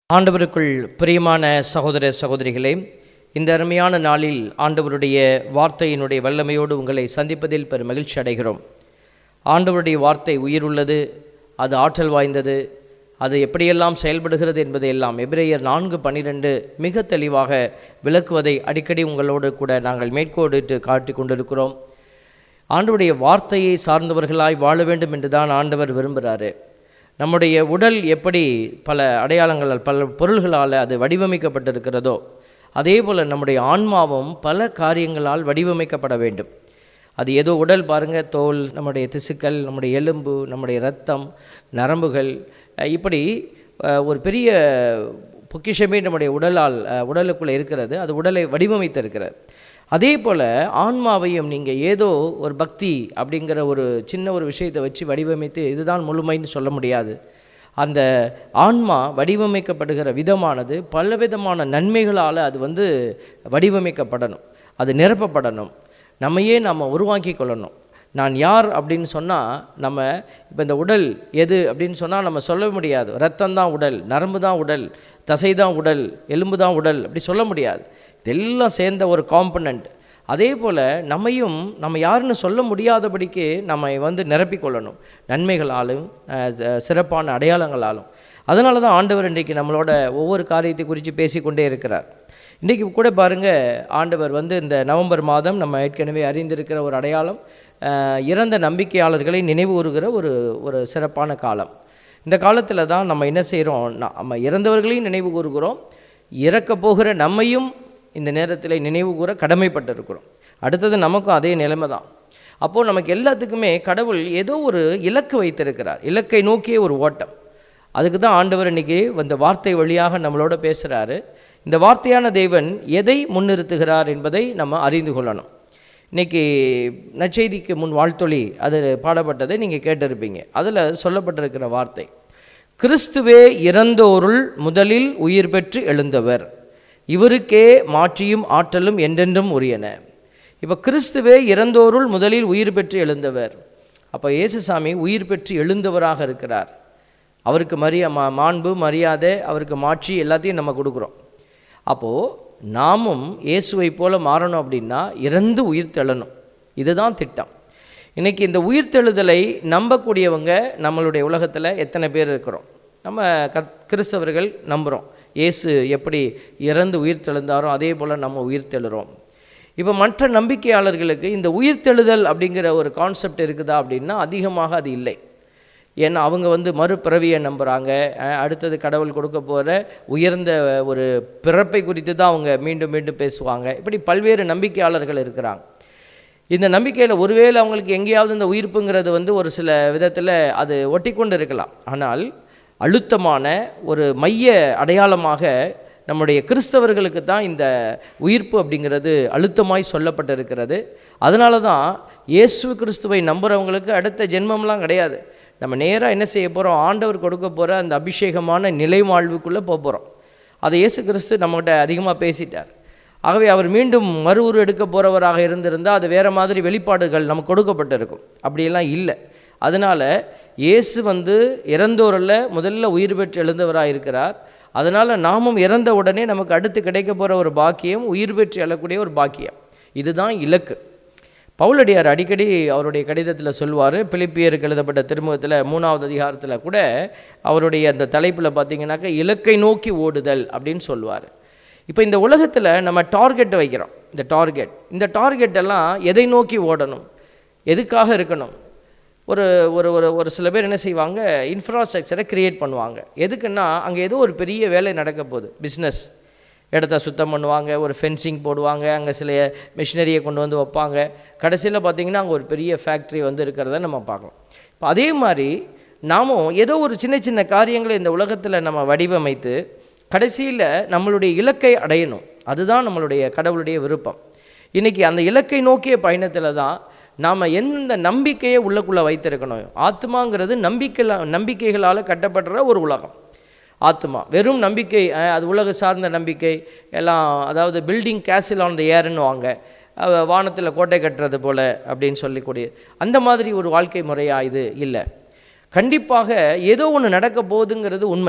ஆண்டவருக்குள் பிரியமான சகோதர சகோதரிகளே இந்த அருமையான நாளில் ஆண்டவருடைய வார்த்தையினுடைய வல்லமையோடு உங்களை சந்திப்பதில் பெரும் மகிழ்ச்சி அடைகிறோம் ஆண்டவருடைய வார்த்தை உயிருள்ளது அது ஆற்றல் வாய்ந்தது அது எப்படியெல்லாம் செயல்படுகிறது என்பதையெல்லாம் எபிரேயர் நான்கு பன்னிரெண்டு மிக தெளிவாக விளக்குவதை அடிக்கடி உங்களோடு கூட நாங்கள் மேற்கோடிட்டு காட்டி கொண்டிருக்கிறோம் ஆண்டவருடைய வார்த்தையை சார்ந்தவர்களாய் வாழ வேண்டும் என்று தான் ஆண்டவர் விரும்புகிறாரு நம்முடைய உடல் எப்படி பல அடையாளங்களால் பல பொருள்களால் அது வடிவமைக்கப்பட்டிருக்கிறதோ அதே போல் நம்முடைய ஆன்மாவும் பல காரியங்களால் வடிவமைக்கப்பட வேண்டும் அது ஏதோ உடல் பாருங்கள் தோல் நம்முடைய திசுக்கள் நம்முடைய எலும்பு நம்முடைய இரத்தம் நரம்புகள் அஹ் இப்படி அஹ், ஒரு பெரிய பொக்கிஷமே நம்முடைய உடலால் அஹ், உடலுக்குள்ளே இருக்கிறது அது உடலை வடிவமைத்திருக்கிறது அதே போல் ஆன்மாவையும் நீங்கள் ஏதோ ஒரு பக்தி அப்படிங்கிற ஒரு சின்ன ஒரு விஷயத்தை வச்சு வடிவமைத்து இதுதான் முழுமைன்னு சொல்ல முடியாது அந்த ஆன்மா வடிவமைக்கப்படுகிற விதமானது பலவிதமான நன்மைகளால் அது வந்து வடிவமைக்கப்படணும் அது நிரப்பப்படணும் நம்மையே நம்ம உருவாக்கி கொள்ளணும் நான் யார் அப்படின்னு சொன்னால் நம்ம இப்போ இந்த உடல் எது அப்படின்னு சொன்னால் நம்ம சொல்ல முடியாது ரத்தம் தான் உடல் நரம்பு தான் உடல் தசை தான் உடல் எலும்பு தான் உடல் அப்படி சொல்ல முடியாது இதெல்லாம் சேர்ந்த ஒரு காம்பனண்ட் அதே போல் நம்மையும் நம்ம யாருன்னு சொல்ல முடியாதபடிக்கு நம்ம வந்து நிரப்பிக்கொள்ளணும் நன்மைகளாலும் அஹ், சி- சிறப்பான அடையாளங்களாலும் அதனால தான் ஆண்டவர் இன்றைக்கு நம்மளோட ஒவ்வொரு காரியத்தை குறித்து பேசிக்கொண்டே இருக்கிறார் இன்றைக்கி கூட பாருங்கள் ஆண்டவர் வந்து இந்த நவம்பர் மாதம் நம்ம ஏற்கனவே அறிந்திருக்கிற ஒரு அடையாளம் அஹ், இறந்த நம்பிக்கையாளர்களை நினைவு கூறுகிற ஒரு ஒரு சிறப்பான காலம் இந்த காலத்தில் தான் நம்ம என்ன செய்கிறோம் நம்ம இறந்தவர்களையும் நினைவு கூறுகிறோம் இறக்க போகிற நம்மையும் இந்த நேரத்தில் நினைவு கூற கடமைப்பட்டிருக்கிறோம் அடுத்தது நமக்கும் அதே நிலைமை தான் அப்போது நமக்கு எல்லாத்துக்குமே கடவுள் ஏதோ ஒரு இலக்கு வைத்திருக்கிறார் இலக்கை நோக்கிய ஒரு ஓட்டம் அதுக்கு தான் ஆண்டவர் இன்னைக்கு இந்த வார்த்தை வழியாக நம்மளோட பேசுகிறாரு இந்த வார்த்தையான தேவன் எதை முன்னிறுத்துகிறார் என்பதை நம்ம அறிந்து கொள்ளணும் இன்னைக்கு நற்செய்திக்கு முன் வாழ்த்தொளி அது பாடப்பட்டதை நீங்கள் கேட்டிருப்பீங்க அதில் சொல்லப்பட்டிருக்கிற வார்த்தை கிறிஸ்துவே இறந்தோருள் முதலில் உயிர் பெற்று எழுந்தவர் இவருக்கே மாற்றியும் ஆற்றலும் என்றென்றும் உரியன இப்போ கிறிஸ்துவே இறந்தோருள் முதலில் உயிர் பெற்று எழுந்தவர் அப்போ இயேசுசாமி உயிர் பெற்று எழுந்தவராக இருக்கிறார் அவருக்கு மரியா மா மாண்பு மரியாதை அவருக்கு மாட்சி எல்லாத்தையும் நம்ம கொடுக்குறோம் அப்போது நாமும் இயேசுவை போல மாறணும் அப்படின்னா இறந்து உயிர் தெழணும் இதுதான் திட்டம் இன்னைக்கு இந்த உயிர்த்தெழுதலை நம்பக்கூடியவங்க நம்மளுடைய உலகத்தில் எத்தனை பேர் இருக்கிறோம் நம்ம கத் கிறிஸ்தவர்கள் நம்புகிறோம் இயேசு எப்படி இறந்து உயிர்த்தெழுந்தாரோ அதே போல் நம்ம உயிர்த்தெழுறோம் இப்போ மற்ற நம்பிக்கையாளர்களுக்கு இந்த உயிர்த்தெழுதல் அப்படிங்கிற ஒரு கான்செப்ட் இருக்குதா அப்படின்னா அதிகமாக அது இல்லை ஏன்னா அவங்க வந்து மறுபிறவியை நம்புகிறாங்க அஹ் அடுத்தது கடவுள் கொடுக்க போகிற உயர்ந்த ஒரு பிறப்பை குறித்து தான் அவங்க மீண்டும் மீண்டும் பேசுவாங்க இப்படி பல்வேறு நம்பிக்கையாளர்கள் இருக்கிறாங்க இந்த நம்பிக்கையில் ஒருவேளை அவங்களுக்கு எங்கேயாவது இந்த உயிர்ப்புங்கிறது வந்து ஒரு சில விதத்தில் அது ஒட்டிக்கொண்டு இருக்கலாம் ஆனால் அழுத்தமான ஒரு மைய அடையாளமாக நம்முடைய கிறிஸ்தவர்களுக்கு தான் இந்த உயிர்ப்பு அப்படிங்கிறது அழுத்தமாய் சொல்லப்பட்டிருக்கிறது அதனால தான் இயேசு கிறிஸ்துவை நம்புகிறவங்களுக்கு அடுத்த ஜென்மம்லாம் கிடையாது நம்ம நேராக என்ன செய்ய போகிறோம் ஆண்டவர் கொடுக்க போகிற அந்த அபிஷேகமான நிலை வாழ்வுக்குள்ளே போக போகிறோம் அதை இயேசு கிறிஸ்து நம்மகிட்ட அதிகமாக பேசிட்டார் ஆகவே அவர் மீண்டும் மறு உரு எடுக்க போகிறவராக இருந்திருந்தால் அது வேறு மாதிரி வெளிப்பாடுகள் நமக்கு கொடுக்கப்பட்டிருக்கும் அப்படியெல்லாம் இல்லை அதனால் இயேசு வந்து இறந்தோரில் முதல்ல உயிர் பெற்று எழுந்தவராக இருக்கிறார் அதனால் நாமும் இறந்த உடனே நமக்கு அடுத்து கிடைக்க போகிற ஒரு பாக்கியம் உயிர் பெற்று எழக்கூடிய ஒரு பாக்கியம் இதுதான் இலக்கு பவுலடியார் அடிக்கடி அவருடைய கடிதத்தில் சொல்வார் பிலிப்பியருக்கு எழுதப்பட்ட திருமுகத்தில் மூணாவது அதிகாரத்தில் கூட அவருடைய அந்த தலைப்பில் பார்த்தீங்கன்னாக்கா இலக்கை நோக்கி ஓடுதல் அப்படின்னு சொல்லுவார் இப்போ இந்த உலகத்தில் நம்ம டார்கெட் வைக்கிறோம் இந்த டார்கெட் இந்த டார்கெட் எல்லாம் எதை நோக்கி ஓடணும் எதுக்காக இருக்கணும் ஒரு ஒரு ஒரு ஒரு சில பேர் என்ன செய்வாங்க இன்ஃப்ராஸ்ட்ரக்சரை கிரியேட் பண்ணுவாங்க எதுக்குன்னா அங்கே ஏதோ ஒரு பெரிய வேலை நடக்க போகுது பிஸ்னஸ் இடத்த சுத்தம் பண்ணுவாங்க ஒரு ஃபென்சிங் போடுவாங்க அங்கே சில மிஷினரியை கொண்டு வந்து வைப்பாங்க கடைசியில் பார்த்தீங்கன்னா அங்கே ஒரு பெரிய ஃபேக்ட்ரி வந்து இருக்கிறத நம்ம பார்க்கலாம் இப்போ அதே மாதிரி நாமும் ஏதோ ஒரு சின்ன சின்ன காரியங்களை இந்த உலகத்தில் நம்ம வடிவமைத்து கடைசியில் நம்மளுடைய இலக்கை அடையணும் அதுதான் நம்மளுடைய கடவுளுடைய விருப்பம் இன்றைக்கி அந்த இலக்கை நோக்கிய பயணத்தில் தான் நாம் எந்த நம்பிக்கையை உள்ளக்குள்ளே வைத்திருக்கணும் ஆத்மாங்கிறது நம்பிக்கை நம்பிக்கைகளால் கட்டப்படுற ஒரு உலகம் ஆத்மா வெறும் நம்பிக்கை அஹ், அது உலக சார்ந்த நம்பிக்கை எல்லாம் அதாவது பில்டிங் கேசில் ஆன் த ஏர்ன்னு வாங்க வானத்தில் கோட்டை கட்டுறது போல் அப்படின்னு சொல்லக்கூடிய அந்த மாதிரி ஒரு வாழ்க்கை முறையா இது இல்லை கண்டிப்பாக ஏதோ ஒன்று நடக்க போகுதுங்கிறது உண்மை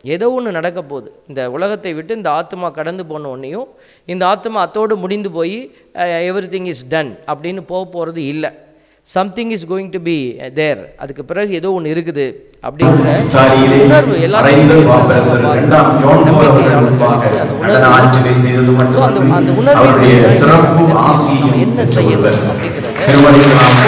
ஏதோ ஒன்று நடக்க போகுது இந்த உலகத்தை விட்டு இந்த ஆத்மா கடந்து போன உடனேயும் இந்த ஆத்மா அத்தோடு முடிந்து போய் எவ்ரி திங் இஸ் டன் அப்படின்னு போக போகிறது இல்லை something is going to be there அதுக்கு பிறகு ஏதோ ஒன்று இருக்குது அப்படிங்கிற இத்தாலியிலே உணர்வு மறைந்த எல்லாருக்கும் பாப்பரசர் இரண்டாம் ஜான் போல் அவர்கள் முன்பாக நடன ஆட்சியை செய்தது மட்டுமன்றி அந்த உணர்வை அவருடைய நம்ம சிறப்பு என்ன ஆசியும் என்ன பெற்று செய்யணும் ஒருவர். அப்படிங்கிறத திருவள்ளுவர் நாம்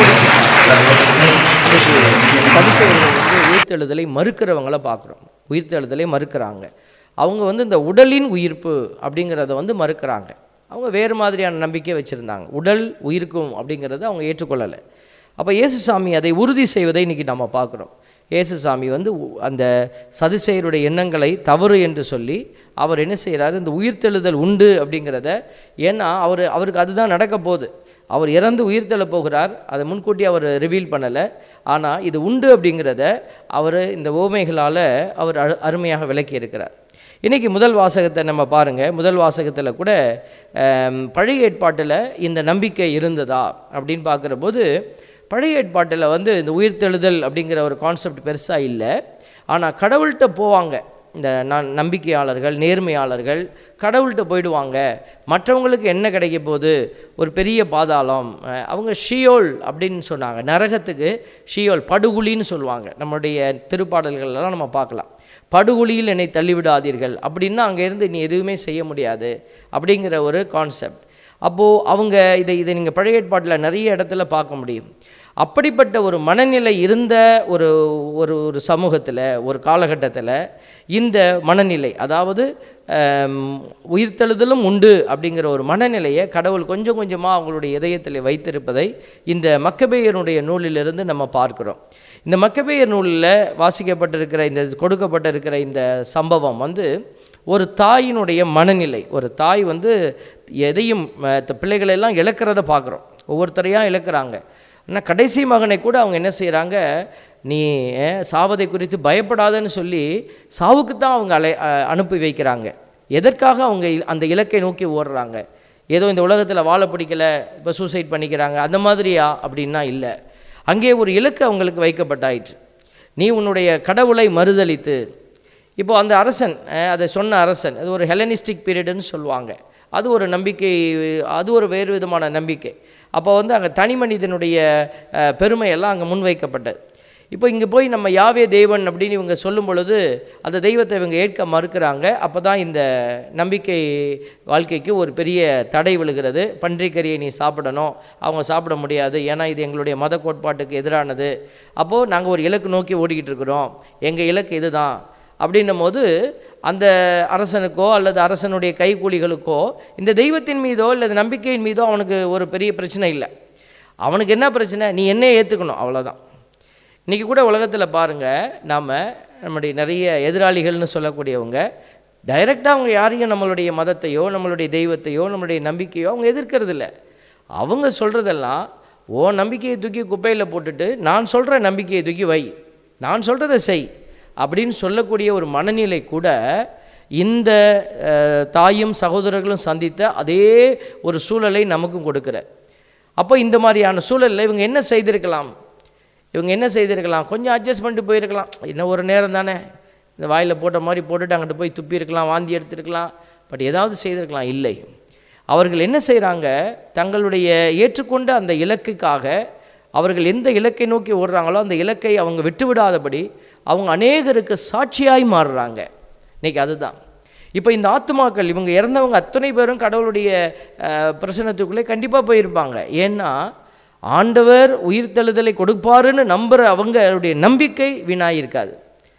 இன்னைக்கு பரிசெயர்கள் வந்து உயிர்த்தெழுதலை மறுக்கிறவங்கள பார்க்குறோம் உயிர்த்தெழுதலை மறுக்கிறாங்க அவங்க வந்து இந்த உடலின் உயிர்ப்பு அப்படிங்கிறத வந்து மறுக்கிறாங்க அவங்க வேறு மாதிரியான நம்பிக்கை வச்சுருந்தாங்க உடல் உயிர்க்கும் அப்படிங்கிறத அவங்க ஏற்றுக்கொள்ளலை அப்போ இயேசுசாமி அதை உறுதி செய்வதை இன்றைக்கி நம்ம பார்க்குறோம் இயேசுசாமி வந்து உ- அந்த சதுசேயருடைய எண்ணங்களை தவறு என்று சொல்லி அவர் என்ன செய்கிறாரு இந்த உயிர்த்தெழுதல் உண்டு அப்படிங்கிறத ஏன்னா அவர் அவருக்கு அதுதான் நடக்க போகுது அவர் இறந்து உயிர்த்தெழ போகிறார் அதை முன்கூட்டி அவர் ரிவீல் பண்ணலை ஆனால் இது உண்டு அப்படிங்கிறத அவர் இந்த ஓமைகளால் அவர் அரு அருமையாக விளக்கி இருக்கிறார் இன்றைக்கி முதல் வாசகத்தை நம்ம பாருங்கள் முதல் வாசகத்தில் கூட ஆம், பழைய ஏற்பாட்டில் இந்த நம்பிக்கை இருந்ததா அப்படின்னு பார்க்குற போது பழைய ஏற்பாட்டில் வந்து இந்த உயிர்த்தெழுதல் அப்படிங்கிற ஒரு கான்செப்ட் பெருசாக இல்லை ஆனால் கடவுள்கிட்ட போவாங்க இந்த நான் நம்பிக்கையாளர்கள் நேர்மையாளர்கள் கடவுள்கிட்ட போயிடுவாங்க மற்றவங்களுக்கு என்ன கிடைக்க போகுது ஒரு பெரிய பாதாளம் அஹ் அவங்க ஷியோல் அப்படின்னு சொன்னாங்க நரகத்துக்கு ஷியோல் படுகுழின்னு சொல்லுவாங்க நம்முடைய திருப்பாடல்கள்லாம் நம்ம பார்க்கலாம் படுகுழியில் என்னை தள்ளிவிடாதீர்கள் அப்படின்னா அங்கேருந்து நீ எதுவுமே செய்ய முடியாது அப்படிங்கிற ஒரு கான்செப்ட் அப்போது அவங்க இதை இதை நீங்கள் பழைய ஏற்பாட்டில் நிறைய இடத்துல பார்க்க முடியும் அப்படிப்பட்ட ஒரு மனநிலை இருந்த ஒரு ஒரு ஒரு சமூகத்தில் ஒரு காலகட்டத்தில் இந்த மனநிலை அதாவது ஆம், உயிர்த்தெழுதலும் உண்டு அப்படிங்கிற ஒரு மனநிலையை கடவுள் கொஞ்சம் கொஞ்சமாக அவங்களுடைய இதயத்தில் வைத்திருப்பதை இந்த மக்கபேயருடைய நூலிலிருந்து நம்ம பார்க்கிறோம் இந்த மக்கபேயர் நூலில் வாசிக்கப்பட்டிருக்கிற இந்த கொடுக்கப்பட்டிருக்கிற இந்த சம்பவம் வந்து ஒரு தாயினுடைய மனநிலை ஒரு தாய் வந்து எதையும் அஹ், த- பிள்ளைகளெல்லாம் இழக்கிறத பார்க்குறோம் ஒவ்வொருத்தரையாக இழக்கிறாங்க ஆனால் கடைசி மகனை கூட அவங்க என்ன செய்கிறாங்க நீ அஹ், சாவதை குறித்து பயப்படாதன்னு சொல்லி சாவுக்கு தான் அவங்க அலை அஹ், அனுப்பி வைக்கிறாங்க எதற்காக அவங்க இ- அந்த இலக்கை நோக்கி ஓடுறாங்க ஏதோ இந்த உலகத்தில் வாழ பிடிக்கல இப்போ சூசைட் பண்ணிக்கிறாங்க அந்த மாதிரியா அப்படின்னா இல்லை அங்கே ஒரு இலக்கு அவங்களுக்கு வைக்கப்பட்டாயிற்று நீ உன்னுடைய கடவுளை மறுதலித்து இப்போ அந்த அரசன் அஹ், அதை சொன்ன அரசன் அது ஒரு ஹெலனிஸ்டிக் பீரியடுன்னு சொல்லுவாங்க அது ஒரு நம்பிக்கை அது ஒரு வேறு விதமான நம்பிக்கை அப்போ வந்து அங்கே தனி மனிதனுடைய அஹ், பெருமையெல்லாம் அங்கே முன்வைக்கப்பட்டது இப்போ இங்கே போய் நம்ம யாவே தேவன் அப்படின்னு இவங்க சொல்லும் பொழுது அந்த தெய்வத்தை இவங்க ஏற்க மறுக்கிறாங்க அப்போ தான் இந்த நம்பிக்கை வாழ்க்கைக்கு ஒரு பெரிய தடை விழுகிறது பன்றிக்கறியை நீ சாப்பிடணும் அவங்க சாப்பிட முடியாது ஏன்னா இது எங்களுடைய மத கோட்பாட்டுக்கு எதிரானது அப்போது நாங்கள் ஒரு இலக்கு நோக்கி ஓடிக்கிட்டு இருக்கிறோம் எங்கள் இலக்கு இதுதான் அப்படின்னும் போது அந்த அரசனுக்கோ அல்லது அரசனுடைய கைக்கூலிகளுக்கோ இந்த தெய்வத்தின் மீதோ அல்லது நம்பிக்கையின் மீதோ அவனுக்கு ஒரு பெரிய பிரச்சனை இல்லை அவனுக்கு என்ன பிரச்சனை நீ என்னையே ஏற்றுக்கணும் அவ்வளோதான் இன்றைக்கி கூட உலகத்தில் பாருங்கள் நாம் நம்முடைய நிறைய எதிராளிகள்னு சொல்லக்கூடியவங்க டைரெக்டாக அவங்க யாரையும் நம்மளுடைய மதத்தையோ நம்மளுடைய தெய்வத்தையோ நம்மளுடைய நம்பிக்கையோ அவங்க எதிர்க்கிறது இல்ல அவங்க சொல்கிறதெல்லாம் ஓ நம்பிக்கையை தூக்கி குப்பையில் போட்டுட்டு நான் சொல்கிற நம்பிக்கையை தூக்கி வை நான் சொல்கிறத செய் அப்படின்னு சொல்லக்கூடிய ஒரு மனநிலை கூட இந்த அஹ், தாயும் சகோதரர்களும் சந்தித்த அதே ஒரு சூழலை நமக்கும் கொடுக்குற அப்போ இந்த மாதிரியான சூழலில் இவங்க என்ன செய்திருக்கலாம் இவங்க என்ன செய்திருக்கலாம் கொஞ்சம் அட்ஜஸ்ட் பண்ணிட்டு போயிருக்கலாம் இன்னும் ஒரு நேரம் தானே இந்த வாயில் போட்ட மாதிரி போட்டுட்டு அங்கிட்டு போய் துப்பியிருக்கலாம் வாந்தி எடுத்திருக்கலாம் பட் ஏதாவது செய்திருக்கலாம் இல்லை அவர்கள் என்ன செய்கிறாங்க தங்களுடைய ஏற்றுக்கொண்ட அந்த இலக்குக்காக அவர்கள் எந்த இலக்கை நோக்கி ஓடுறாங்களோ அந்த இலக்கை அவங்க விட்டுவிடாதபடி அவங்க அநேகருக்கு சாட்சியாய் மாறுறாங்க இன்னைக்கு அதுதான் இப்போ இந்த ஆத்துமாக்கள் இவங்க இறந்தவங்க அத்தனை பேரும் கடவுளுடைய அஹ், பிரசன்னத்துக்குள்ளே கண்டிப்பாக போயிருப்பாங்க ஏன்னா ஆண்டவர் உயிர்த்தெழுதலை கொடுப்பாருன்னு நம்புகிற அவங்களுடைய நம்பிக்கை வீணாயிருக்காது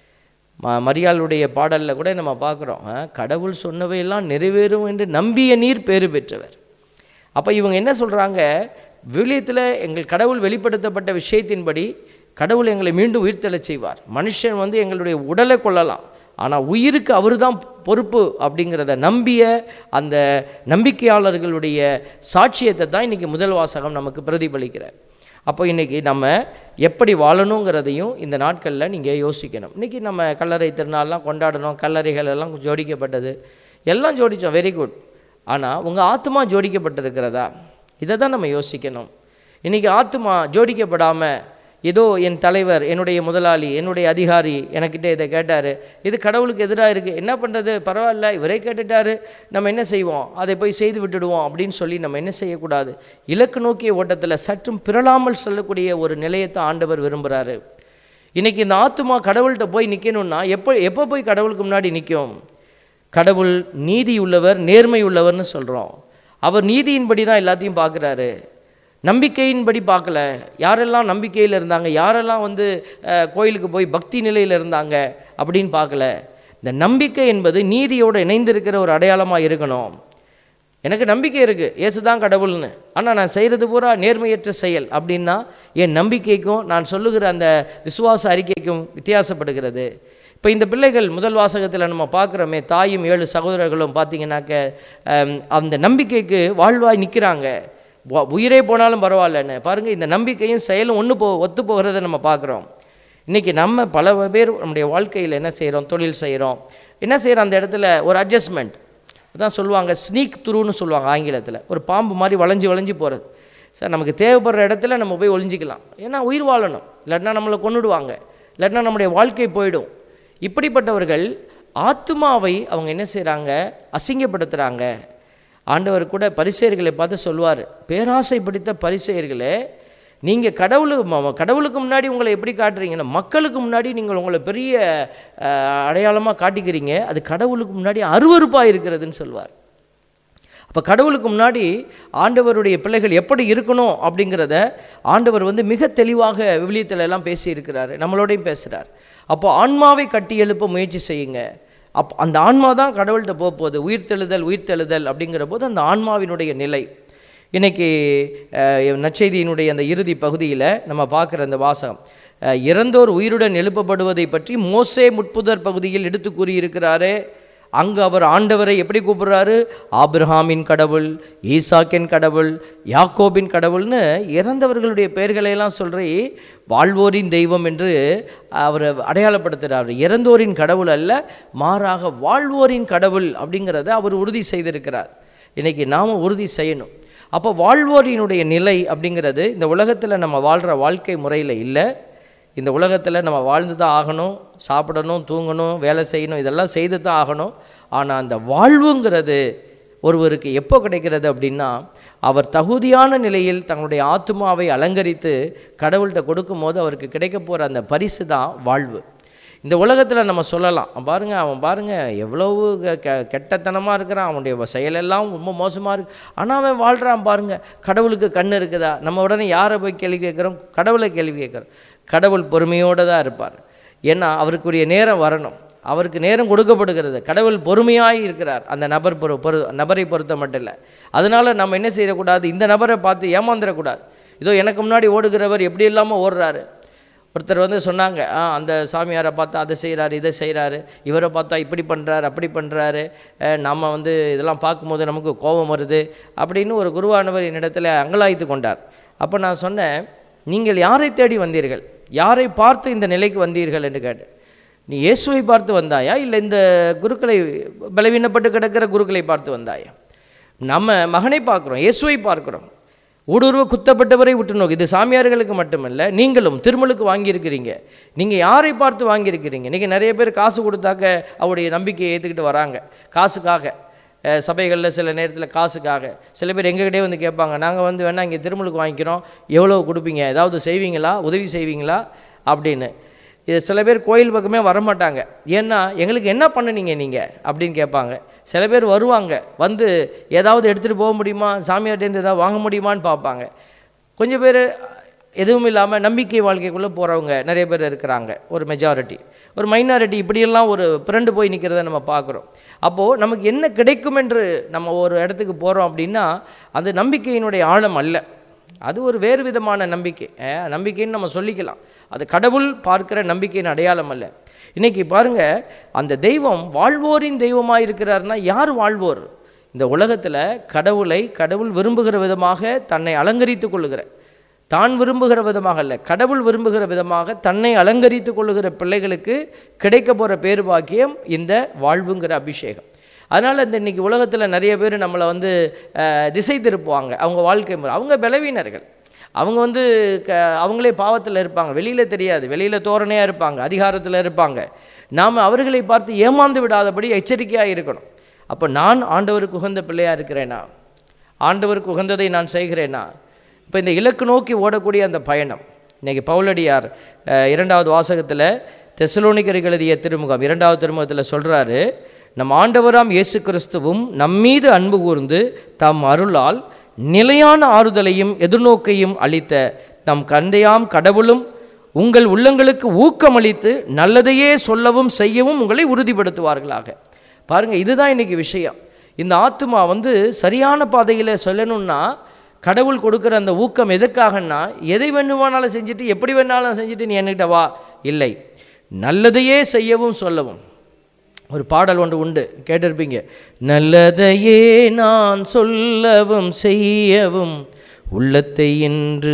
ம மரியாளுடைய பாடலில் கூட நம்ம பார்க்குறோம் கடவுள் சொன்னவையெல்லாம் நிறைவேறும் என்று நம்பிய நீர் பேறு பெற்றவர் அப்போ இவங்க என்ன சொல்கிறாங்க விவிலியத்தில் எங்கள் கடவுள் வெளிப்படுத்தப்பட்ட விஷயத்தின்படி கடவுள் எங்களை மீண்டும் உயிர்த்தெழச் செய்வார் மனுஷன் வந்து எங்களுடைய உடலை கொள்ளலாம் ஆனால் உயிருக்கு அவர் தான் பொறுப்பு அப்படிங்கிறத நம்பிய அந்த நம்பிக்கையாளர்களுடைய சாட்சியத்தை தான் இன்றைக்கி முதல் வாசகம் நமக்கு பிரதிபலிக்கிறார் அப்போ இன்றைக்கி நம்ம எப்படி வாழணுங்கிறதையும் இந்த நாட்களில் நீங்கள் யோசிக்கணும் இன்றைக்கி நம்ம கல்லறை திருநாள்லாம் கொண்டாடணும் கல்லறைகள் எல்லாம் ஜோடிக்கப்பட்டது எல்லாம் ஜோடித்தோம் வெரி குட் ஆனால் உங்கள் ஆத்மா ஜோடிக்கப்பட்டிருக்கிறதா இதை தான் நம்ம யோசிக்கணும் இன்றைக்கி ஆத்மா ஜோடிக்கப்படாமல் ஏதோ என் தலைவர் என்னுடைய முதலாளி என்னுடைய அதிகாரி எனக்கிட்ட இதை கேட்டார் இது கடவுளுக்கு எதிராக இருக்குது என்ன பண்ணுறது பரவாயில்ல இவரே கேட்டுட்டாரு நம்ம என்ன செய்வோம் அதை போய் செய்து விட்டுடுவோம் அப்படின்னு சொல்லி நம்ம என்ன செய்யக்கூடாது இலக்கு நோக்கிய ஓட்டத்தில் சற்றும் பிறளாமல் செல்லக்கூடிய ஒரு நிலையத்தை ஆண்டவர் விரும்புகிறாரு இன்னைக்கு இந்த ஆத்துமா கடவுள்கிட்ட போய் நிற்கணும்னா எப்போ எப்போ போய் கடவுளுக்கு முன்னாடி நிற்கும் கடவுள் நீதி உள்ளவர் நேர்மை உள்ளவர்னு சொல்கிறோம் அவர் நீதியின்படி தான் எல்லாத்தையும் பார்க்குறாரு நம்பிக்கையின்படி பார்க்கல யாரெல்லாம் நம்பிக்கையில் இருந்தாங்க யாரெல்லாம் வந்து அஹ், கோயிலுக்கு போய் பக்தி நிலையில் இருந்தாங்க அப்படின்னு பார்க்கல இந்த நம்பிக்கை என்பது நீதியோடு இணைந்திருக்கிற ஒரு அடையாளமாக இருக்கணும் எனக்கு நம்பிக்கை இருக்குது இயேசு தான் கடவுள்னு ஆனால் நான் செய்கிறது பூரா நேர்மையற்ற செயல் அப்படின்னா என் நம்பிக்கைக்கும் நான் சொல்லுகிற அந்த விசுவாச அறிக்கைக்கும் வித்தியாசப்படுகிறது இப்போ இந்த பிள்ளைகள் முதல் வாசகத்தில் நம்ம பார்க்குறோமே தாயும் ஏழு சகோதரர்களும் பார்த்தீங்கன்னாக்க அம், அந்த நம்பிக்கைக்கு வாழ்வாய் நிற்கிறாங்க உயிரே போனாலும் பரவாயில்லன்னு பாருங்கள் இந்த நம்பிக்கையும் செயலும் ஒன்று போ ஒத்து போகிறத நம்ம பார்க்குறோம் இன்றைக்கி நம்ம பல பேர் நம்முடைய வாழ்க்கையில் என்ன செய்கிறோம் தொழில் செய்கிறோம் என்ன செய்கிறோம் அந்த இடத்துல ஒரு அட்ஜஸ்ட்மெண்ட் அதான் சொல்லுவாங்க ஸ்னீக் துருன்னு சொல்லுவாங்க ஆங்கிலத்தில் ஒரு பாம்பு மாதிரி வளைஞ்சு வளைஞ்சு போகிறது சார் நமக்கு தேவைப்படுற இடத்துல நம்ம போய் ஒளிஞ்சிக்கலாம் ஏன்னா உயிர் வாழணும் இல்லாட்டினா நம்மளை கொன்னுடுவாங்க இல்லாட்டினா நம்முடைய வாழ்க்கை போயிடும் இப்படிப்பட்டவர்கள் ஆத்மாவை அவங்க என்ன செய்கிறாங்க அசிங்கப்படுத்துகிறாங்க ஆண்டவர் கூட பரிசெயர்களை பார்த்து சொல்வார் பேராசை பிடித்த பரிசெயர்களே நீங்கள் கடவுளு ம- கடவுளுக்கு முன்னாடி உங்களை எப்படி காட்டுறீங்கன்னா மக்களுக்கு முன்னாடி நீங்கள் உங்களை பெரிய அடையாளமாக காட்டிக்கிறீங்க அது கடவுளுக்கு முன்னாடி அருவருப்பாக இருக்கிறதுன்னு சொல்வார் அப்போ கடவுளுக்கு முன்னாடி ஆண்டவருடைய பிள்ளைகள் எப்படி இருக்கணும் அப்படிங்கிறத ஆண்டவர் வந்து மிக தெளிவாக விவிலியத்துல எல்லாம் பேசியிருக்கிறாரு நம்மளோடையும் பேசுகிறார் அப்போ ஆன்மாவை கட்டி எழுப்ப முயற்சி செய்யுங்க அப் அந்த ஆன்மா தான் கடவுள்கிட்ட போக போகுது உயிர்த்தெழுதல் உயிர்த்தெழுதல் அப்படிங்கிற போது அந்த ஆன்மாவினுடைய நிலை இன்னைக்கு அஹ், நற்செய்தியினுடைய அந்த இறுதி பகுதியில் நம்ம பார்க்குற அந்த வாசகம் அஹ், இறந்தோர் உயிருடன் எழுப்பப்படுவதை பற்றி மோசே முட்புதர் பகுதியில் எடுத்து கூறியிருக்கிறாரே அங்கு அவர் ஆண்டவரை எப்படி கூப்பிடுறாரு ஆபிரஹாமின் கடவுள் ஈசாக்கின் கடவுள் யாக்கோபின் கடவுள்னு இறந்தவர்களுடைய பெயர்களை எல்லாம் சொல்லி வாழ்வோரின் தெய்வம் என்று அவர் அடையாளப்படுத்துகிறார் இறந்தோரின் கடவுள் அல்ல மாறாக வாழ்வோரின் கடவுள் அப்படிங்கிறத அவர் உறுதி செய்திருக்கிறார் இன்னைக்கு நாம் உறுதி செய்யணும் அப்போ வாழ்வோரினுடைய நிலை அப்படிங்கிறது இந்த உலகத்தில் நம்ம வாழ்கிற வாழ்க்கை முறையில் இல்லை இந்த உலகத்தில் நம்ம வாழ்ந்து தான் ஆகணும் சாப்பிடணும் தூங்கணும் வேலை செய்யணும் இதெல்லாம் செய்து தான் ஆகணும் ஆனால் அந்த வாழ்வுங்கிறது ஒருவருக்கு எப்போ கிடைக்கிறது அப்படின்னா அவர் தகுதியான நிலையில் தங்களுடைய ஆத்மாவை அலங்கரித்து கடவுள்கிட்ட கொடுக்கும்போது அவருக்கு கிடைக்க போகிற அந்த பரிசு தான் வாழ்வு இந்த உலகத்தில் நம்ம சொல்லலாம் அவன் பாருங்க அவன் பாருங்க எவ்வளவு கெ- கெ- கெட்டத்தனமாக இருக்கிறான் அவனுடைய செயலெல்லாம் ரொம்ப மோசமாக இருக்கு ஆனால் அவன் வாழ்கிறான் பாருங்க கடவுளுக்கு கண் இருக்குதா நம்ம உடனே யாரை போய் கேள்வி கேட்குறோம் கடவுளை கேள்வி கேட்குறோம் கடவுள் பொறுமையோடு தான் இருப்பார் ஏன்னா அவருக்குரிய நேரம் வரணும் அவருக்கு நேரம் கொடுக்கப்படுகிறது கடவுள் பொறுமையாய் இருக்கிறார் அந்த நபர் பொறு பொறு நபரை பொறுத்த மட்டும் இல்லை அதனால நம்ம என்ன செய்யக்கூடாது இந்த நபரை பார்த்து ஏமாந்துடக்கூடாது இதோ எனக்கு முன்னாடி ஓடுகிறவர் எப்படி இல்லாமல் ஓடுறாரு ஒருத்தர் வந்து சொன்னாங்க ஆ அந்த சாமியாரை பார்த்தா அதை செய்கிறாரு இதை செய்கிறாரு இவரை பார்த்தா இப்படி பண்ணுறாரு அப்படி பண்ணுறாரு நம்ம வந்து இதெல்லாம் பார்க்கும்போது நமக்கு கோபம் வருது அப்படின்னு ஒரு குருவானவர் என்னிடத்தில் அங்கலாய்த்து கொண்டார் அப்போ நான் சொன்னேன் நீங்கள் யாரை தேடி வந்தீர்கள் யாரை பார்த்து இந்த நிலைக்கு வந்தீர்கள் என்று கேட்டேன் நீ இயேசுவை பார்த்து வந்தாயா இல்லை இந்த குருக்களை பலவீனப்பட்டு கிடக்கிற குருக்களை பார்த்து வந்தாயா நம்ம மகனை பார்க்குறோம் இயேசுவை பார்க்குறோம் ஊடுருவ குத்தப்பட்டவரை உற்று நோக்கு இது சாமியார்களுக்கு மட்டுமல்ல நீங்களும் திருமலுக்கு வாங்கியிருக்கிறீங்க நீங்கள் யாரை பார்த்து வாங்கியிருக்கிறீங்க நீங்கள் நிறைய பேர் காசு கொடுத்தாக்க அவருடைய நம்பிக்கையை ஏற்றுக்கிட்டு வராங்க காசுக்காக அஹ், சபைகளில் சில நேரத்தில் காசுக்காக சில பேர் எங்ககிட்டே வந்து கேட்பாங்க நாங்கள் வந்து வேணால் இங்கே திருமலுக்கு வாங்கிக்கிறோம் எவ்வளோ கொடுப்பீங்க ஏதாவது செய்வீங்களா உதவி செய்வீங்களா அப்படின்னு இது சில பேர் கோயில் பக்கமே வரமாட்டாங்க ஏன்னா எங்களுக்கு என்ன பண்ணுனீங்க நீங்கள் அப்படின்னு கேட்பாங்க சில பேர் வருவாங்க வந்து ஏதாவது எடுத்துகிட்டு போக முடியுமா சாமியார்ட்டேருந்து ஏதாவது வாங்க முடியுமான்னு பார்ப்பாங்க கொஞ்சம் பேர் எதுவும் இல்லாமல் நம்பிக்கை வாழ்க்கைக்குள்ளே போகிறவங்க நிறைய பேர் இருக்கிறாங்க ஒரு மெஜாரிட்டி ஒரு மைனாரிட்டி இப்படியெல்லாம் ஒரு பிறண்டு போய் நிற்கிறத நம்ம பார்க்குறோம் அப்போது நமக்கு என்ன கிடைக்கும் என்று நம்ம ஒரு இடத்துக்கு போகிறோம் அப்படின்னா அது நம்பிக்கையினுடைய ஆழம் அல்ல அது ஒரு வேறு விதமான நம்பிக்கை அஹ், நம்பிக்கைன்னு நம்ம சொல்லிக்கலாம் அது கடவுள் பார்க்கிற நம்பிக்கையின் அடையாளம் அல்ல இன்னைக்கு பாருங்க அந்த தெய்வம் வாழ்வோரின் தெய்வமாக இருக்கிறாருன்னா யார் வாழ்வோர் இந்த உலகத்தில் கடவுளை கடவுள் விரும்புகிற விதமாக தன்னை அலங்கரித்துக் கொள்ளுகிற தான் விரும்புகிற விதமாக அல்ல கடவுள் விரும்புகிற விதமாக தன்னை அலங்கரித்துக் கொள்ளுகிற பிள்ளைகளுக்கு கிடைக்க போகிற பேரு பாக்கியம் இந்த வாழ்வுங்கிற அபிஷேகம் அதனால் இந்த இன்னைக்கு உலகத்தில் நிறைய பேர் நம்மளை வந்து அஹ், திசை திருப்புவாங்க அவங்க வாழ்க்கை முறை அவங்க பலவீனர்கள் அவங்க வந்து க அவங்களே பாவத்தில் இருப்பாங்க வெளியில் தெரியாது வெளியில் தோரணையாக இருப்பாங்க அதிகாரத்தில் இருப்பாங்க நாம் அவர்களை பார்த்து ஏமாந்து விடாதபடி எச்சரிக்கையாக இருக்கணும் அப்போ நான் ஆண்டவருக்கு உகந்த பிள்ளையாக இருக்கிறேனா ஆண்டவருக்கு உகந்ததை நான் செய்கிறேனா இப்போ இந்த இலக்கு நோக்கி ஓடக்கூடிய அந்த பயணம் இன்னைக்கு பவுலடியார் அஹ், இரண்டாவது வாசகத்தில் தெசலோனிக்கருக்கு எழுதிய திருமுகம் இரண்டாவது திருமுகத்தில் சொல்கிறாரு நம் ஆண்டவராம் இயேசு கிறிஸ்துவும் நம்மீது அன்பு கூர்ந்து தம் அருளால் நிலையான ஆறுதலையும் எதிர்நோக்கையும் அளித்த தம் கந்தையாம் கடவுளும் உங்கள் உள்ளங்களுக்கு ஊக்கமளித்து நல்லதையே சொல்லவும் செய்யவும் உங்களை உறுதிப்படுத்துவார்களாக பாருங்க இதுதான் இன்னைக்கு விஷயம் இந்த ஆத்துமா வந்து சரியான பாதையில் சொல்லணும்னா கடவுள் கொடுக்குற அந்த ஊக்கம் எதுக்காகன்னா எதை வேணுமானாலும் செஞ்சுட்டு எப்படி வேணாலும் செஞ்சுட்டு நீ என்கிட்ட வா இல்லை நல்லதையே செய்யவும் சொல்லவும் ஒரு பாடல் ஒன்று உண்டு கேட்டிருப்பீங்க நல்லதையே நான் சொல்லவும் செய்யவும் உள்ளத்தை இன்று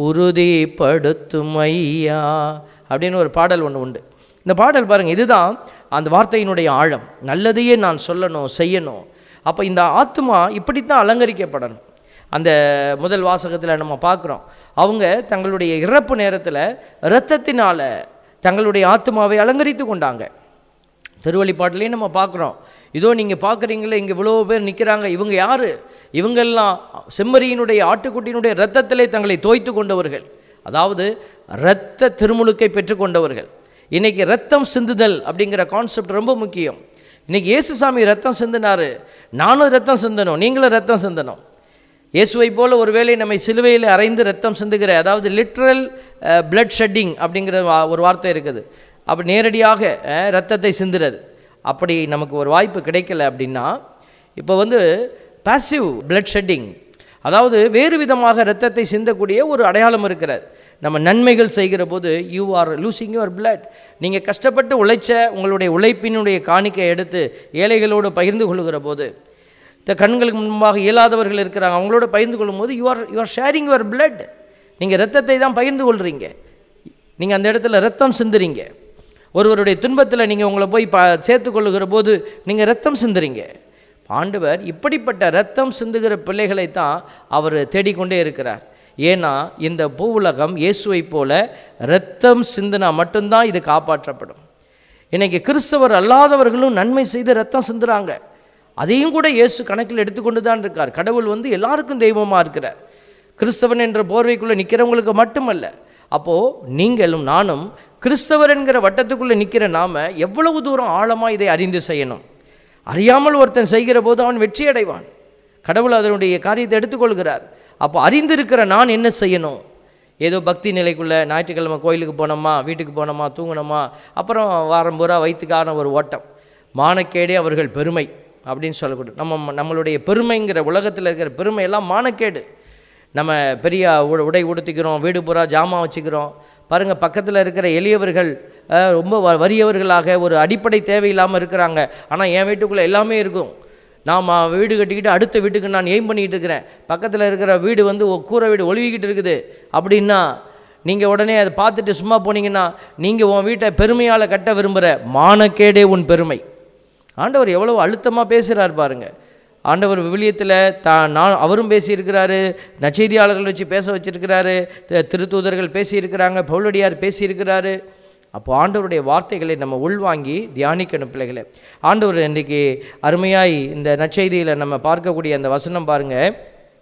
உறுதிப்படுத்தும் ஐயா அப்படின்னு ஒரு பாடல் ஒன்று உண்டு இந்த பாடல் பாருங்க இதுதான் அந்த வார்த்தையினுடைய ஆழம் நல்லதையே நான் சொல்லணும் செய்யணும் அப்போ இந்த ஆத்மா இப்படித்தான் அலங்கரிக்கப்படணும் அந்த முதல் வாசகத்தில் நம்ம பார்க்குறோம் அவங்க தங்களுடைய இறப்பு நேரத்தில் இரத்தத்தினால தங்களுடைய ஆத்மாவை அலங்கரித்து கொண்டாங்க திருவழிப்பாட்டிலையும் நம்ம பார்க்குறோம் இதோ நீங்கள் பார்க்குறீங்களே இங்கே இவ்வளோ பேர் நிற்கிறாங்க இவங்க யார் இவங்கெல்லாம் செம்மறியினுடைய ஆட்டுக்குட்டியினுடைய இரத்தத்திலே தங்களை தோய்த்து கொண்டவர்கள் அதாவது இரத்த திருமுழுக்கை பெற்றுக்கொண்டவர்கள் இன்னைக்கு ரத்தம் சிந்துதல் அப்படிங்கிற கான்செப்ட் ரொம்ப முக்கியம் இன்னைக்கு இயேசுசாமி ரத்தம் சிந்தினாரு நானும் ரத்தம் சிந்தணும் நீங்களும் ரத்தம் சிந்தணும் இயேசுவை போல ஒருவேளை நம்மை சிலுவையில் அரைந்து ரத்தம் சிந்துகிற அதாவது லிட்ரல் பிளட் ஷெட்டிங் அப்படிங்கிற வா- ஒரு வார்த்தை இருக்குது அப்படி நேரடியாக அஹ், ரத்தத்தை சிந்துறது அப்படி நமக்கு ஒரு வாய்ப்பு கிடைக்கல அப்படின்னா இப்போ வந்து பாசிவ் பிளட் ஷெட்டிங் அதாவது வேறு விதமாக ரத்தத்தை சிந்தக்கூடிய ஒரு அடையாளம் இருக்கிறது நம்ம நன்மைகள் செய்கிற போது you are losing your blood நீங்கள் கஷ்டப்பட்டு உழைச்ச உங்களுடைய உழைப்பினுடைய காணிக்கை எடுத்து ஏழைகளோடு பகிர்ந்து கொள்கிற போது இந்த கண்களுக்கு முன்பாக இயலாதவர்கள் இருக்கிறாங்க அவங்களோட பகிர்ந்து கொள்ளும்போது you are you are sharing your blood நீங்கள் ரத்தத்தை தான் பகிர்ந்து கொள்கிறீங்க நீங்கள் அந்த இடத்துல ரத்தம் சிந்துறீங்க ஒருவருடைய துன்பத்தில் நீங்கள் உங்களை போய் பா சேர்த்து கொள்ளுகிற போது நீங்கள் ரத்தம் சிந்துறீங்க ஆண்டவர் இப்படிப்பட்ட ரத்தம் சிந்துகிற பிள்ளைகளை தான் அவர் தேடிக்கொண்டே இருக்கிறார் ஏன்னா இந்த பூவுலகம் இயேசுவை போல ரத்தம் சிந்தினா மட்டும்தான் இது காப்பாற்றப்படும் இன்னைக்கு கிறிஸ்தவர் அல்லாதவர்களும் நன்மை செய்து ரத்தம் சிந்துறாங்க அதையும் கூட இயேசு கணக்கில் எடுத்துக்கொண்டு தான் இருக்கார் கடவுள் வந்து எல்லாருக்கும் தெய்வமாக இருக்கிறார் கிறிஸ்தவன் என்ற போர்வைக்குள்ளே நிற்கிறவங்களுக்கு மட்டுமல்ல அப்போது நீங்களும் நானும் கிறிஸ்தவர் என்கிற வட்டத்துக்குள்ளே நிற்கிற நாம எவ்வளவு தூரம் ஆழமாக இதை அறிந்து செய்யணும் அறியாமல் ஒருத்தன் செய்கிற போது அவன் வெற்றி அடைவான் கடவுள் அதனுடைய காரியத்தை எடுத்துக்கொள்கிறார் அப்போ அறிந்திருக்கிற நான் என்ன செய்யணும் ஏதோ பக்தி நிலைக்குள்ளே ஞாயிற்றுக்கிழமை கோயிலுக்கு போனோமா வீட்டுக்கு போனோமா தூங்கினோமா அப்புறம் வாரம் பூரா வயிற்றுக்கான ஒரு ஓட்டம் மானக்கேடே அவர்கள் பெருமை அப்படின்னு சொல்லக்கூடாது நம்ம நம்மளுடைய பெருமைங்கிற உலகத்தில் இருக்கிற பெருமை எல்லாம் மானக்கேடு நம்ம பெரிய உ- உடை உடுத்திக்கிறோம் வீடு பூரா ஜாமான் வச்சுக்கிறோம் பாருங்கள் பக்கத்தில் இருக்கிற எளியவர்கள் அஹ், ரொம்ப வ- வறியவர்களாக ஒரு அடிப்படை தேவையில்லாமல் இருக்கிறாங்க ஆனால் என் வீட்டுக்குள்ளே எல்லாமே இருக்கும் நான் மா- வீடு கட்டிக்கிட்டு அடுத்த வீட்டுக்கு நான் எய்ம் பண்ணிக்கிட்டு இருக்கிறேன் பக்கத்தில் இருக்கிற வீடு வந்து ஒ- கூரை வீடு ஒழுவிக்கிட்டு இருக்குது அப்படின்னா நீங்கள் உடனே அதை பார்த்துட்டு சும்மா போனீங்கன்னா நீங்கள் உன் வீட்டை பெருமையால் கட்ட விரும்புகிற மானக்கேடே உன் பெருமை ஆண்டவர் எவ்வளவு அழுத்தமாக பேசுகிறார் பாருங்க ஆண்டவர் விவிலியத்தில் தா நான் அவரும் பேசியிருக்கிறாரு நற்செய்தியாளர்கள் வச்சு பேச வச்சிருக்கிறாரு தி- திருத்தூதர்கள் பேசியிருக்கிறாங்க பவுலடியார் பேசியிருக்கிறாரு அப்போ ஆண்டவருடைய வார்த்தைகளை நம்ம உள்வாங்கி தியானிக்கணும் பிள்ளைகளே ஆண்டவர் இன்றைக்கி அருமையாய் இந்த நற்செய்தியில் நம்ம பார்க்கக்கூடிய அந்த வசனம் பாருங்கள்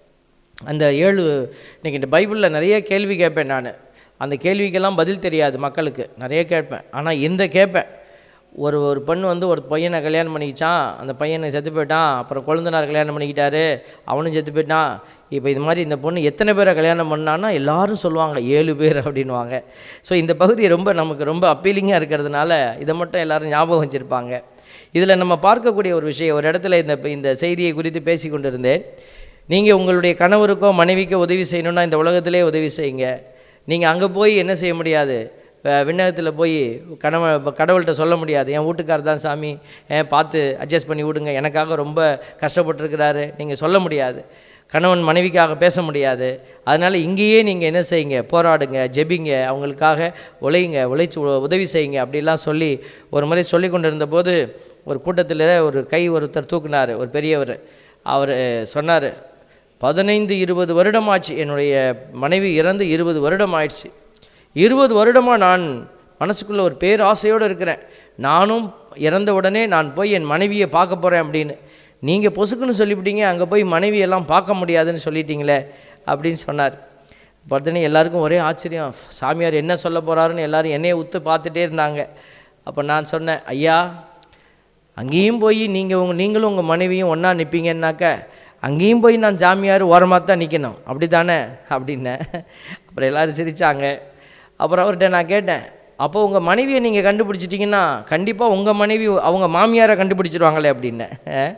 அந்த ஏழு இன்னைக்கு இந்த பைபிளில் நிறைய கேள்வி கேட்பேன் நான் அந்த கேள்விக்கெல்லாம் பதில் தெரியாது மக்களுக்கு நிறைய கேட்பேன் ஆனால் இந்த கேட்பேன் ஒரு ஒரு பெண் வந்து ஒரு பையனை கல்யாணம் பண்ணிக்கிச்சான் அந்த பையனை செத்து போயிட்டான் அப்புறம் கொழுந்தனார் கல்யாணம் பண்ணிக்கிட்டாரு அவனும் செத்து போயிட்டான் இப்போ இது மாதிரி இந்த பொண்ணு எத்தனை பேரை கல்யாணம் பண்ணான்னா எல்லாரும் சொல்லுவாங்க ஏழு பேர் அப்படின்வாங்க ஸோ இந்த பகுதி ரொம்ப நமக்கு ரொம்ப அப்பீலிங்காக இருக்கிறதுனால இதை மட்டும் எல்லாரும் ஞாபகம் வச்சுருப்பாங்க இதில் நம்ம பார்க்கக்கூடிய ஒரு விஷயம் ஒரு இடத்துல இந்த இந்த செய்தியை குறித்து பேசி கொண்டிருந்தேன் நீங்கள் உங்களுடைய கணவருக்கோ மனைவிக்கோ உதவி செய்யணும்னா இந்த உலகத்திலே உதவி செய்யுங்க நீங்கள் அங்கே போய் என்ன செய்ய முடியாது அஹ் விண்ணகத்தில் போய் கணவன் இப்ப கடவுள்கிட்ட சொல்ல முடியாது என் வீட்டுக்காரர் தான் சாமி ஏன் பார்த்து அட்ஜஸ்ட் பண்ணி விடுங்க எனக்காக ரொம்ப கஷ்டப்பட்டிருக்கிறாரு நீங்கள் சொல்ல முடியாது கணவன் மனைவிக்காக பேச முடியாது அதனால் இங்கேயே நீங்கள் என்ன செய்யுங்க போராடுங்க ஜெபிங்க அவங்களுக்காக உழையுங்க உழைச்சி உ- உதவி செய்யுங்க அப்படிலாம் சொல்லி ஒரு முறை சொல்லி கொண்டிருந்த போது ஒரு கூட்டத்தில் ஒரு கை ஒருத்தர் தூக்குனார் ஒரு பெரியவர் அவர் சொன்னார் பதினைந்து இருபது வருடமாச்சு என்னுடைய மனைவி இறந்து இருபது வருடம் ஆயிடுச்சு இருபது வருடமாக நான் மனசுக்குள்ளே ஒரு பேராசையோடு இருக்கிறேன் நானும் இறந்த உடனே நான் போய் என் மனைவியை பார்க்க போகிறேன் அப்படின்னு நீங்கள் பொசுக்குன்னு சொல்லிவிட்டீங்க அங்கே போய் மனைவியெல்லாம் பார்க்க முடியாதுன்னு சொல்லிட்டீங்களே அப்படின்னு சொன்னார் பார்த்தோன்னே எல்லாருக்கும் ஒரே ஆச்சரியம் சாமியார் என்ன சொல்ல போகிறாருன்னு எல்லாரும் என்னையை உத்து பார்த்துட்டே இருந்தாங்க அப்போ நான் சொன்னேன் ஐயா அங்கேயும் போய் நீங்கள் உங்கள் நீங்களும் உங்கள் மனைவியும் ஒன்றா நிற்பீங்கன்னாக்க அங்கேயும் போய் நான் ஜாமியார் ஓரமாக தான் நிற்கணும் அப்படி தானே அப்படின்னேன் அப்புறம் எல்லோரும் சிரித்தாங்க அப்புறம் அவர்கிட்ட நான் கேட்டேன் அப்போ உங்கள் மனைவியை நீங்கள் கண்டுபிடிச்சிட்டிங்கன்னா கண்டிப்பாக உங்கள் மனைவி அவங்க மாமியாரை கண்டுபிடிச்சிருவாங்களே அப்படின்னேன்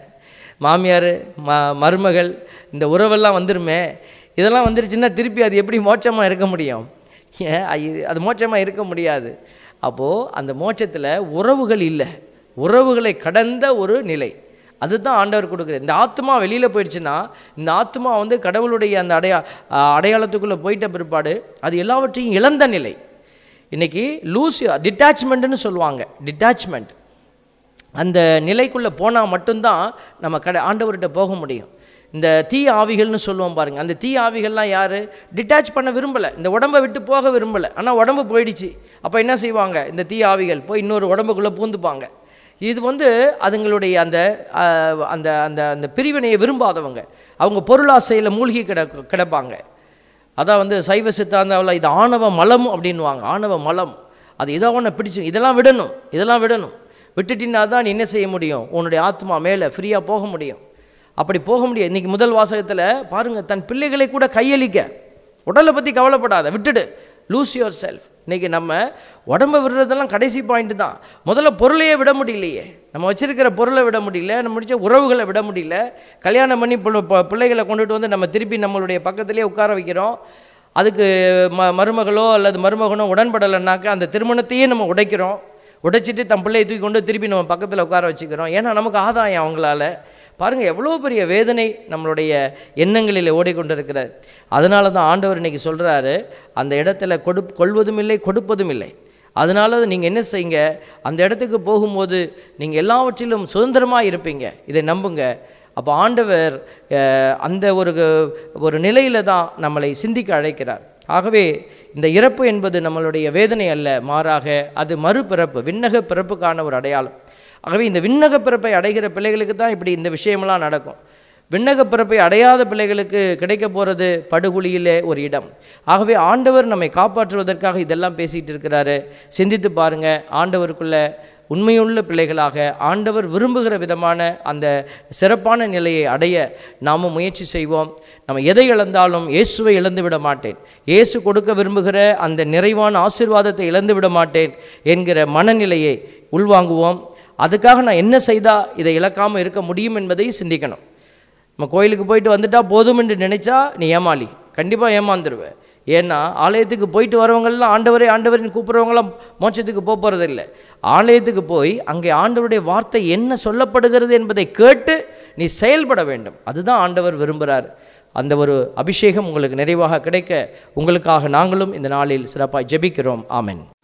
மாமியார் ம மருமகள் இந்த உறவெல்லாம் வந்துருமே இதெல்லாம் வந்துருச்சுன்னா திருப்பி அது எப்படி மோட்சமாக இருக்க முடியும் ஏன் ஐ- அது மோட்சமாக இருக்க முடியாது அப்போது அந்த மோட்சத்தில் உறவுகள் இல்லை உறவுகளை கடந்த ஒரு நிலை அதுதான் ஆண்டவர் கொடுக்குறது இந்த ஆத்மா வெளியில் போயிடுச்சுன்னா இந்த ஆத்மா வந்து கடவுளுடைய அந்த அடையா அடையாளத்துக்குள்ளே போயிட்ட பிற்பாடு அது எல்லாவற்றையும் இழந்த நிலை இன்னைக்கு லூஸ் டிட்டாச்மெண்ட்னு சொல்லுவாங்க டிட்டாச்மெண்ட் அந்த நிலைக்குள்ளே போனால் மட்டும்தான் நம்ம கடை ஆண்டவர்கிட்ட போக முடியும் இந்த தீ ஆவிகள்னு சொல்லுவோம் பாருங்கள் அந்த தீ ஆவிகள்லாம் யார் டிட்டாச் பண்ண விரும்பலை இந்த உடம்பை விட்டு போக விரும்பலை ஆனால் உடம்பு போயிடுச்சு அப்போ என்ன செய்வாங்க இந்த தீ ஆவிகள் போய் இன்னொரு உடம்புக்குள்ளே பூந்துப்பாங்க இது வந்து அதுங்களுடைய அந்த ஆஹ், அந்த அந்த அந்த பிரிவினையை விரும்பாதவங்க அவங்க பொருளாசையில் மூழ்கி கிட கிடப்பாங்க அதான் வந்து சைவ சித்தாந்தாவில் இது ஆணவ மலம் அப்படின்வாங்க ஆணவ மலம் அது ஏதோ ஒன்று பிடிச்சு இதெல்லாம் விடணும் இதெல்லாம் விடணும் விட்டுட்டினா தான் நீ என்ன செய்ய முடியும் உன்னுடைய ஆத்மா மேலே ஃப்ரீயாக போக முடியும் அப்படி போக முடியாது இன்றைக்கி முதல் வாசகத்தில் பாருங்கள் தன் பிள்ளைகளை கூட கையளிக்க உடலை பற்றி கவலைப்படாத விட்டுடு லூஸ் யுவர் செல்ஃப் இன்றைக்கி நம்ம உடம்பை விடுறதெல்லாம் கடைசி பாயிண்ட் தான் முதல்ல பொருளையே விட முடியலையே நம்ம வச்சிருக்கிற பொருளை விட முடியல நம்ம முடிச்ச உறவுகளை விட முடியல கல்யாணம் பண்ணி பிள்ளை- ப- பிள்ளைகளை கொண்டுட்டு வந்து நம்ம திருப்பி நம்மளுடைய பக்கத்திலே உட்கார வைக்கிறோம் அதுக்கு ம மருமகளோ அல்லது மருமகனோ உடன்படலைன்னாக்கா அந்த திருமணத்தையே நம்ம உடைக்கிறோம் உடைச்சிட்டு தன் பிள்ளையை தூக்கி கொண்டு திருப்பி நம்ம பக்கத்தில் உட்கார வச்சுக்கிறோம் ஏன்னா நமக்கு ஆதாயம் அவங்களால பாருங்கள் எவ்வளோ பெரிய வேதனை நம்மளுடைய எண்ணங்களில் ஓடிக்கொண்டிருக்கிறது அதனால தான் ஆண்டவர் இன்னைக்கு சொல்கிறாரு அந்த இடத்துல கொடு கொள்வதும் இல்லை கொடுப்பதும் இல்லை அதனால நீங்கள் என்ன செய்யுங்க அந்த இடத்துக்கு போகும்போது நீங்கள் எல்லாவற்றிலும் சுதந்திரமாக இருப்பீங்க இதை நம்புங்க அப்போ ஆண்டவர் அஹ், அந்த ஒரு ஒரு நிலையில் தான் நம்மளை சிந்திக்க அழைக்கிறார் ஆகவே இந்த இறப்பு என்பது நம்மளுடைய வேதனை அல்ல மாறாக அது மறுபிறப்பு விண்ணக பிறப்புக்கான ஒரு அடையாளம் ஆகவே இந்த விண்ணக பிறப்பை அடைகிற பிள்ளைகளுக்கு தான் இப்படி இந்த விஷயமெல்லாம் நடக்கும் விண்ணக பிறப்பை அடையாத பிள்ளைகளுக்கு கிடைக்க போகிறது படுகுழியிலே ஒரு இடம் ஆகவே ஆண்டவர் நம்மை காப்பாற்றுவதற்காக இதெல்லாம் பேசிகிட்டு இருக்கிறாரு சிந்தித்து பாருங்க ஆண்டவருக்குள்ள உண்மையுள்ள பிள்ளைகளாக ஆண்டவர் விரும்புகிற விதமான அந்த சிறப்பான நிலையை அடைய நாமும் முயற்சி செய்வோம் நம்ம எதை இழந்தாலும் இயேசுவை இழந்து விட மாட்டேன் இயேசு கொடுக்க விரும்புகிற அந்த நிறைவான ஆசீர்வாதத்தை இழந்து விட மாட்டேன் என்கிற மனநிலையை உள்வாங்குவோம் அதுக்காக நான் என்ன செய்தால் இதை இழக்காமல் இருக்க முடியும் என்பதை சிந்திக்கணும் நம்ம கோயிலுக்கு போயிட்டு வந்துட்டா போதும் என்று நினைச்சா நீ ஏமாளி கண்டிப்பாக ஏமாந்துருவ ஏன்னா ஆலயத்துக்கு போயிட்டு வரவங்கெல்லாம் ஆண்டவரே ஆண்டவரின் கூப்பிட்றவங்களாம் மோட்சத்துக்கு போக போகிறதில்ல ஆலயத்துக்கு போய் அங்கே ஆண்டவருடைய வார்த்தை என்ன சொல்லப்படுகிறது என்பதை கேட்டு நீ செயல்பட வேண்டும் அதுதான் ஆண்டவர் விரும்புகிறார் அந்த ஒரு அபிஷேகம் உங்களுக்கு நிறைவாக கிடைக்க உங்களுக்காக நாங்களும் இந்த நாளில் சிறப்பாக ஜெபிக்கிறோம் ஆமென்